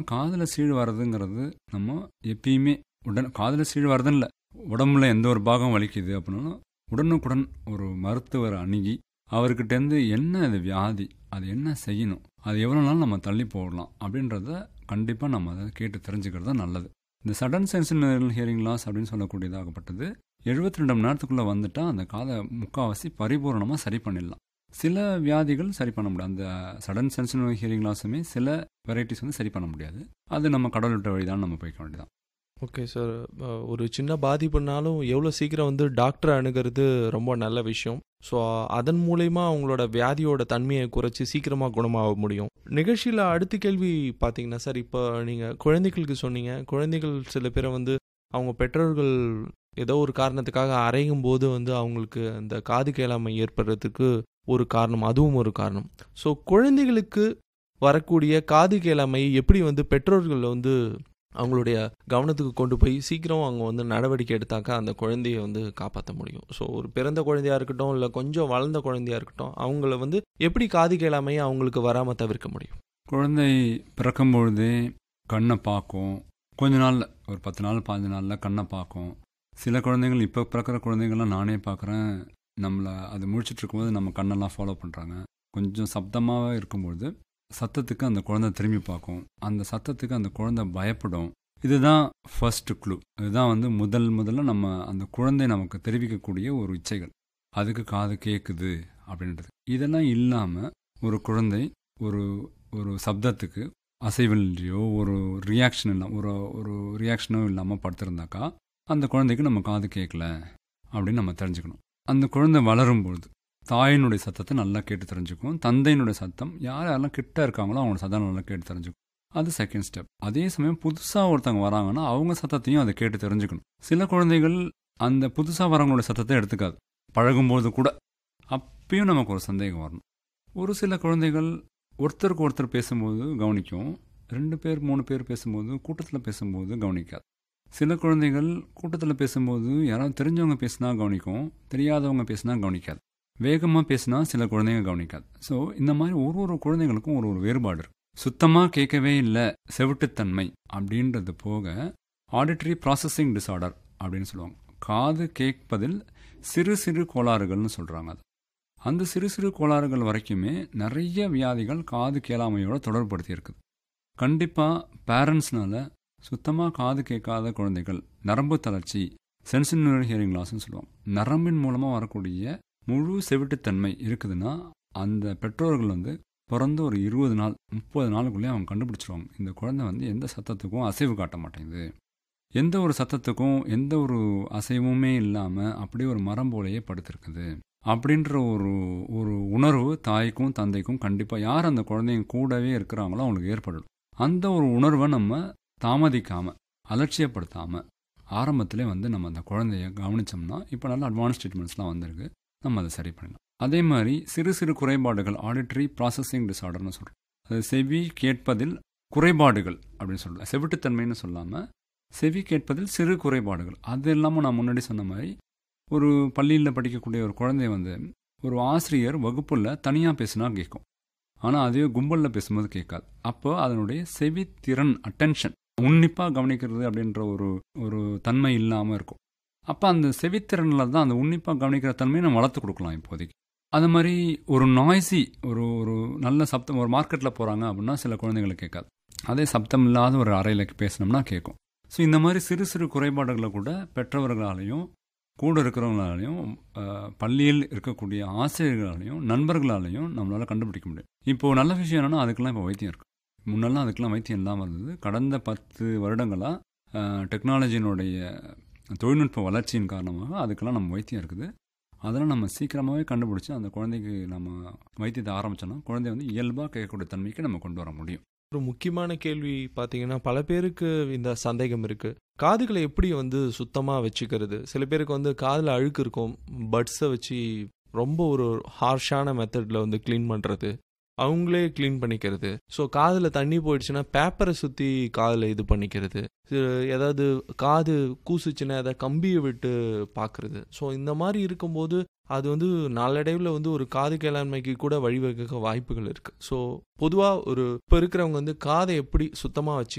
காதில் சீழ் வர்றதுங்கிறது நம்ம எப்பயுமே உடன் காதில் சீழ் வர்றதுன்னு இல்லை உடம்புல எந்த ஒரு பாகம் வலிக்குது அப்படின்னாலும் உடனுக்குடன் ஒரு மருத்துவர் அணுகி அவர்கிட்டேருந்து என்ன இது வியாதி அது என்ன செய்யணும் அது எவ்வளோ நாள் நம்ம தள்ளி போடலாம் அப்படின்றத கண்டிப்பாக நம்ம அதை கேட்டு தெரிஞ்சுக்கிறது தான் நல்லது இந்த சடன் சென்சினல் ஹியரிங் லாஸ் அப்படின்னு சொல்லக்கூடியதாகப்பட்டது எழுபத்தி ரெண்டு மணி நேரத்துக்குள்ளே வந்துட்டா அந்த காதை முக்கால்வாசி பரிபூர்ணமாக சரி பண்ணிடலாம் சில வியாதிகள் சரி பண்ண முடியாது அந்த சடன் சென்சினல் ஹியரிங் லாஸுமே சில வெரைட்டிஸ் வந்து சரி பண்ண முடியாது அது நம்ம கடவுள் விட்ட வழி தான் நம்ம போய்க்க வேண்டியதான் ஓகே சார் ஒரு சின்ன பாதிப்புனாலும் எவ்வளோ சீக்கிரம் வந்து டாக்டரை அணுகிறது ரொம்ப நல்ல விஷயம் ஸோ அதன் மூலயமா அவங்களோட வியாதியோட தன்மையை குறைச்சி சீக்கிரமாக குணமாக முடியும் நிகழ்ச்சியில் அடுத்த கேள்வி பார்த்தீங்கன்னா சார் இப்போ நீங்கள் குழந்தைகளுக்கு சொன்னீங்க குழந்தைகள் சில பேரை வந்து அவங்க பெற்றோர்கள் ஏதோ ஒரு காரணத்துக்காக அரையும் போது வந்து அவங்களுக்கு அந்த காது கேளாமை ஏற்படுறதுக்கு ஒரு காரணம் அதுவும் ஒரு காரணம் ஸோ குழந்தைகளுக்கு வரக்கூடிய காது கேளாமை எப்படி வந்து பெற்றோர்கள் வந்து அவங்களுடைய கவனத்துக்கு கொண்டு போய் சீக்கிரம் அவங்க வந்து நடவடிக்கை எடுத்தாக்கா அந்த குழந்தைய வந்து காப்பாற்ற முடியும் ஸோ ஒரு பிறந்த குழந்தையா இருக்கட்டும் இல்லை கொஞ்சம் வளர்ந்த குழந்தையா இருக்கட்டும் அவங்கள வந்து எப்படி காது கேளாமையை அவங்களுக்கு வராமல் தவிர்க்க முடியும் குழந்தை பிறக்கும் பொழுதே கண்ணை பார்க்கும் கொஞ்ச நாளில் ஒரு பத்து நாள் பாஞ்சு நாளில் கண்ணை பார்க்கும் சில குழந்தைகள் இப்போ பிறக்கிற குழந்தைங்கள்லாம் நானே பார்க்குறேன் நம்மளை அது முழிச்சிட்டு இருக்கும்போது நம்ம கண்ணெல்லாம் ஃபாலோ பண்ணுறாங்க கொஞ்சம் சப்தமாக இருக்கும்பொழுது சத்தத்துக்கு அந்த குழந்தை திரும்பி பார்க்கும் அந்த சத்தத்துக்கு அந்த குழந்தை பயப்படும் இதுதான் ஃபர்ஸ்ட் க்ளூ இதுதான் வந்து முதல் முதல்ல நம்ம அந்த குழந்தை நமக்கு தெரிவிக்கக்கூடிய ஒரு இச்சைகள் அதுக்கு காது கேட்குது அப்படின்றது இதெல்லாம் இல்லாமல் ஒரு குழந்தை ஒரு ஒரு சப்தத்துக்கு அசைவில்லையோ ஒரு ரியாக்ஷன் இல்லாமல் ஒரு ஒரு ரியாக்ஷனோ இல்லாமல் படுத்திருந்தாக்கா அந்த குழந்தைக்கு நம்ம காது கேட்கல அப்படின்னு நம்ம தெரிஞ்சுக்கணும் அந்த குழந்தை வளரும்பொழுது தாயினுடைய சத்தத்தை நல்லா கேட்டு தெரிஞ்சுக்கும் தந்தையினுடைய சத்தம் யார் யாரெல்லாம் கிட்ட இருக்காங்களோ அவங்களோட சத்தம் நல்லா கேட்டு தெரிஞ்சுக்கும் அது செகண்ட் ஸ்டெப் அதே சமயம் புதுசாக ஒருத்தவங்க வராங்கன்னா அவங்க சத்தத்தையும் அதை கேட்டு தெரிஞ்சுக்கணும் சில குழந்தைகள் அந்த புதுசாக வரவங்களோட சத்தத்தை எடுத்துக்காது பழகும்போது கூட அப்பயும் நமக்கு ஒரு சந்தேகம் வரணும் ஒரு சில குழந்தைகள் ஒருத்தருக்கு ஒருத்தர் பேசும்போது கவனிக்கும் ரெண்டு பேர் மூணு பேர் பேசும்போது கூட்டத்தில் பேசும்போது கவனிக்காது சில குழந்தைகள் கூட்டத்தில் பேசும்போது யாராவது தெரிஞ்சவங்க பேசினா கவனிக்கும் தெரியாதவங்க பேசினா கவனிக்காது வேகமாக பேசினா சில குழந்தைங்க கவனிக்காது ஸோ இந்த மாதிரி ஒரு ஒரு குழந்தைங்களுக்கும் ஒரு ஒரு வேறுபாடு இருக்கு சுத்தமாக கேட்கவே இல்லை செவிட்டுத்தன்மை அப்படின்றது போக ஆடிட்டரி ப்ராசஸிங் டிசார்டர் அப்படின்னு சொல்லுவாங்க காது கேட்பதில் சிறு சிறு கோளாறுகள்னு சொல்கிறாங்க அது அந்த சிறு சிறு கோளாறுகள் வரைக்குமே நிறைய வியாதிகள் காது கேளாமையோட தொடர்படுத்தி இருக்குது கண்டிப்பாக பேரண்ட்ஸ்னால சுத்தமாக காது கேட்காத குழந்தைகள் நரம்பு தளர்ச்சி சென்சினரி ஹியரிங் லாஸ்ன்னு சொல்லுவாங்க நரம்பின் மூலமாக வரக்கூடிய முழு செவிட்டுத்தன்மை இருக்குதுன்னா அந்த பெற்றோர்கள் வந்து பிறந்த ஒரு இருபது நாள் முப்பது நாளுக்குள்ளே அவங்க கண்டுபிடிச்சிருவாங்க இந்த குழந்தை வந்து எந்த சத்தத்துக்கும் அசைவு காட்ட மாட்டேங்குது எந்த ஒரு சத்தத்துக்கும் எந்த ஒரு அசைவுமே இல்லாமல் அப்படியே ஒரு மரம் போலையே படுத்திருக்குது அப்படின்ற ஒரு ஒரு உணர்வு தாய்க்கும் தந்தைக்கும் கண்டிப்பாக யார் அந்த குழந்தைங்க கூடவே இருக்கிறாங்களோ அவங்களுக்கு ஏற்படும் அந்த ஒரு உணர்வை நம்ம தாமதிக்காமல் அலட்சியப்படுத்தாமல் ஆரம்பத்திலே வந்து நம்ம அந்த குழந்தைய கவனித்தோம்னா இப்போ நல்ல அட்வான்ஸ் ட்ரீட்மெண்ட்ஸ்லாம் வந்திருக்கு நம்ம அதை சரி பண்ணலாம் அதே மாதிரி சிறு சிறு குறைபாடுகள் ஆடிட்டரி ப்ராசஸிங் டிசார்டர்னு சொல்கிறோம் அது செவி கேட்பதில் குறைபாடுகள் அப்படின்னு சொல்லலாம் செவிட்டுத்தன்மைன்னு சொல்லாமல் செவி கேட்பதில் சிறு குறைபாடுகள் அது இல்லாமல் நான் முன்னாடி சொன்ன மாதிரி ஒரு பள்ளியில் படிக்கக்கூடிய ஒரு குழந்தை வந்து ஒரு ஆசிரியர் வகுப்பில் தனியாக பேசினா கேட்கும் ஆனால் அதே கும்பலில் பேசும்போது கேட்காது அப்போ அதனுடைய செவித்திறன் அட்டென்ஷன் உன்னிப்பாக கவனிக்கிறது அப்படின்ற ஒரு ஒரு தன்மை இல்லாமல் இருக்கும் அப்போ அந்த செவித்திறனில் தான் அந்த உன்னிப்பாக கவனிக்கிற தன்மையை நம்ம வளர்த்து கொடுக்கலாம் இப்போதைக்கு அது மாதிரி ஒரு நாய்ஸி ஒரு ஒரு நல்ல சப்தம் ஒரு மார்க்கெட்டில் போகிறாங்க அப்படின்னா சில குழந்தைங்களுக்கு கேட்காது அதே சப்தம் இல்லாத ஒரு அறையில் பேசினோம்னா கேட்கும் ஸோ இந்த மாதிரி சிறு சிறு குறைபாடுகளை கூட பெற்றவர்களாலையும் கூட இருக்கிறவங்களாலையும் பள்ளியில் இருக்கக்கூடிய ஆசிரியர்களாலையும் நண்பர்களாலையும் நம்மளால் கண்டுபிடிக்க முடியும் இப்போது நல்ல விஷயம் என்னென்னா அதுக்கெல்லாம் இப்போ வைத்தியம் இருக்குது முன்னெல்லாம் அதுக்கெல்லாம் வைத்தியம் இல்லாமல் இருந்தது கடந்த பத்து வருடங்களாக டெக்னாலஜியினுடைய தொழில்நுட்ப வளர்ச்சியின் காரணமாக அதுக்கெல்லாம் நம்ம வைத்தியம் இருக்குது அதெல்லாம் நம்ம சீக்கிரமாகவே கண்டுபிடிச்சி அந்த குழந்தைக்கு நம்ம வைத்தியத்தை ஆரம்பித்தோன்னா குழந்தை வந்து இயல்பாக கேட்கக்கூடிய தன்மைக்கு நம்ம கொண்டு வர முடியும் ஒரு முக்கியமான கேள்வி பார்த்தீங்கன்னா பல பேருக்கு இந்த சந்தேகம் இருக்குது காதுகளை எப்படி வந்து சுத்தமாக வச்சுக்கிறது சில பேருக்கு வந்து காதில் அழுக்கு இருக்கும் பட்ஸை வச்சு ரொம்ப ஒரு ஹார்ஷான மெத்தடில் வந்து க்ளீன் பண்ணுறது அவங்களே க்ளீன் பண்ணிக்கிறது ஸோ காதில் தண்ணி போயிடுச்சுன்னா பேப்பரை சுற்றி காதில் இது பண்ணிக்கிறது ஏதாவது காது கூசுச்சுன்னா அதை கம்பியை விட்டு பார்க்குறது ஸோ இந்த மாதிரி இருக்கும்போது அது வந்து நாளடைவில் வந்து ஒரு காது கேளாண்மைக்கு கூட வழிவகுக்க வாய்ப்புகள் இருக்குது ஸோ பொதுவாக ஒரு இப்போ இருக்கிறவங்க வந்து காதை எப்படி சுத்தமாக வச்சு